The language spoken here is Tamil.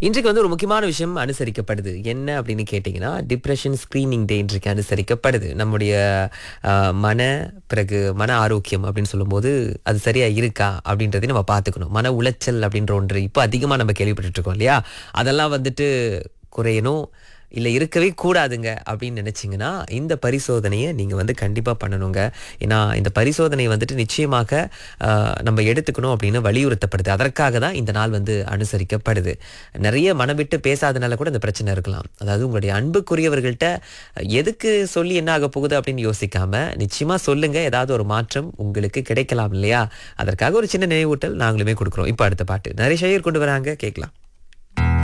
இன்றைக்கு வந்து ஒரு முக்கியமான விஷயம் அனுசரிக்கப்படுது என்ன அப்படின்னு கேட்டிங்கன்னா டிப்ரெஷன் ஸ்க்ரீனிங் டே இன்றைக்கு அனுசரிக்கப்படுது நம்முடைய ஆஹ், மன பிறகு மன ஆரோக்கியம் அப்படின்னு சொல்லும்போது அது சரியா இருக்கா அப்படின்றதையும் நம்ம பார்த்துக்கணும் மன உளைச்சல் அப்படின்ற ஒன்று இப்போ அதிகமாக நம்ம கேள்விப்பட்டுட்டு இருக்கோம் இல்லையா அதெல்லாம் வந்துட்டு குறையணும் இல்லை இருக்கவே கூடாதுங்க அப்படின்னு நினச்சிங்கன்னா இந்த பரிசோதனையை நீங்கள் வந்து கண்டிப்பாக பண்ணணுங்க ஏன்னா இந்த பரிசோதனை வந்துட்டு நிச்சயமாக ஆஹ், நம்ம எடுத்துக்கணும் அப்படின்னு வலியுறுத்தப்படுது அதற்காக தான் இந்த நாள் வந்து அனுசரிக்கப்படுது நிறைய மனம் விட்டு பேசாதனால கூட இந்த பிரச்சனை இருக்கலாம் அதாவது உங்களுடைய அன்புக்குரியவர்கள்ட்ட எதுக்கு சொல்லி என்ன ஆக போகுது அப்படின்னு யோசிக்காம நிச்சயமாக சொல்லுங்க ஏதாவது ஒரு மாற்றம் உங்களுக்கு கிடைக்கலாம் இல்லையா அதற்காக ஒரு சின்ன நினைவூட்டல் நாங்களுமே கொடுக்குறோம் இப்போ அடுத்த பாட்டு நிறைய ஷையர் கொண்டு வராங்க கேட்கலாம்